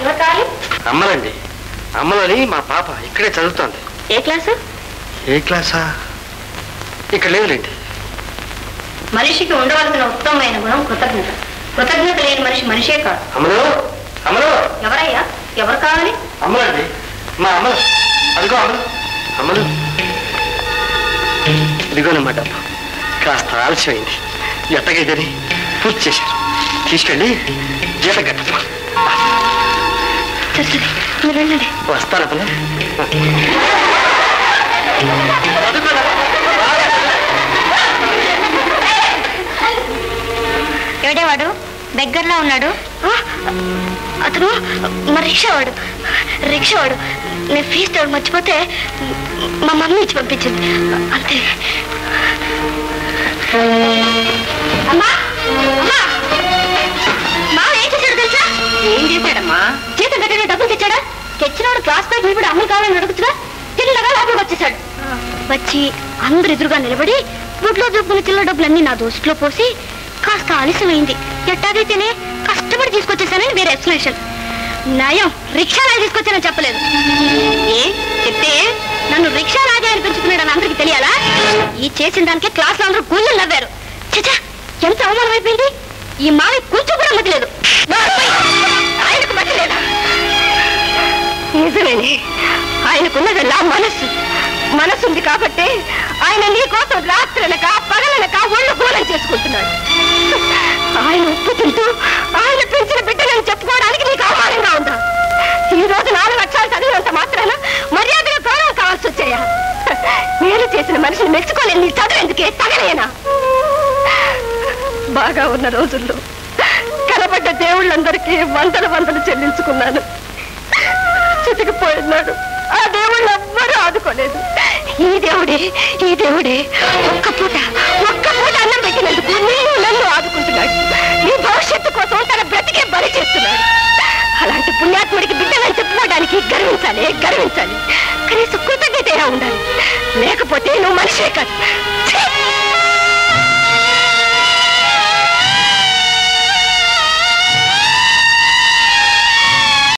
ఎవరు కావాలి అమ్మలండి అమ్మలని మా పాప ఇక్కడే చదువుతోంది ఏ క్లాసు ఏ క్లాసా ఇక్కడ లేదులేండి మనిషికి ఉండవలసిన ఉత్తమమైన గుణం కృతజ్ఞత కృతజ్ఞత లేని మనిషి మనిషే కాదు అమ్మలు అమ్మలు ఎవరయ్యా ఎవరు కావాలి అమ్మలండి మా అమ్మలు అదిగో అమ్మలు అమ్మలు ఇదిగోనమ్మా డబ్బు కాస్త ఆలస్యమైంది ఎట్టగైతేనే పూర్తి చేశారు తీసుకెళ్ళి జీత కట్టమ్మా సరే సరే మీరు వెళ్ళండి వస్తాను అమ్మలు ఎవడేవాడు దగ్గరలో ఉన్నాడు అతను మా రిక్షావాడు రిక్షావాడు నేను ఫీజు తోడు మర్చిపోతే మా మమ్మీ ఇచ్చి పంపించింది అంతే అమ్మా అమ్మా మా ఏం చేశాడు తెలుసా ఏం చేశాడమ్మా జీతం కట్టిన డబ్బులు తెచ్చాడా తెచ్చినవాడు క్లాస్ పై నిలబడి అమ్ములు కావాలని అడుగుతున్నా చిన్నగా లోపలికి వచ్చేసాడు వచ్చి అందరు ఎదురుగా నిలబడి బుడ్లో దొప్పుకున్న చిల్లర డబ్బులన్నీ నా దోస్తులో పోసి కాస్త ఆలస్యమైంది ఎట్టాగైతేనే కష్టపడి తీసుకొచ్చేసానని వేరే ఎక్స్ప్లెనేషన్ నయం రిక్షా రాజు తీసుకొచ్చానని చెప్పలేదు ఏ చెప్తే నన్ను రిక్షా రాజా అని పెంచుతున్నాడని అందరికి తెలియాలా ఈ చేసిన దానికే క్లాస్ లో అందరూ గుళ్ళు నవ్వారు చచ్చా ఎంత అవమానం అయిపోయింది ఈ మావి కొంచెం కూడా మతిలేదు ఆయనకు మతిలేదా నిజమేనే ఆయనకున్నదల్లా మనస్సు మనసు ఉంది కాబట్టి ఆయన నీ కోసం రాత్రనక పగలనక ఒళ్ళు గోలం చేసుకుంటున్నాడు ఆయన ఉప్పు తింటూ ఆయన పెంచిన బిడ్డనని చెప్పుకోవడానికి నీకు అవమానంగా ఉందా ఈ రోజు నాలుగు లక్షలు చదివినంత మాత్రాన మర్యాదగా గౌరవం కావాల్సి వచ్చాయా నేను చేసిన మనిషిని మెచ్చుకోలేని నీ చదువు ఎందుకే తగలేనా బాగా ఉన్న రోజుల్లో కనబడ్డ దేవుళ్ళందరికీ వందలు వందలు చెల్లించుకున్నాను చితికిపోయినాడు ఆ దేవుళ్ళు ఎవ్వరూ ఆదుకోలేదు ఈ దేవుడే ఈ దేవుడే ఒక్క పూట ఒక్క పూట అన్నం పెట్టినందుకు నేను నన్ను ఆదుకుంటున్నాడు నీ భవిష్యత్తు కోసం తన బ్రతికే బలి చేస్తున్నాడు అలాంటి పుణ్యాత్ముడికి బిడ్డలని చెప్పుకోవడానికి గర్వించాలి గర్వించాలి కనీసం కృతజ్ఞతగా ఉండాలి లేకపోతే నువ్వు మనిషే కాదు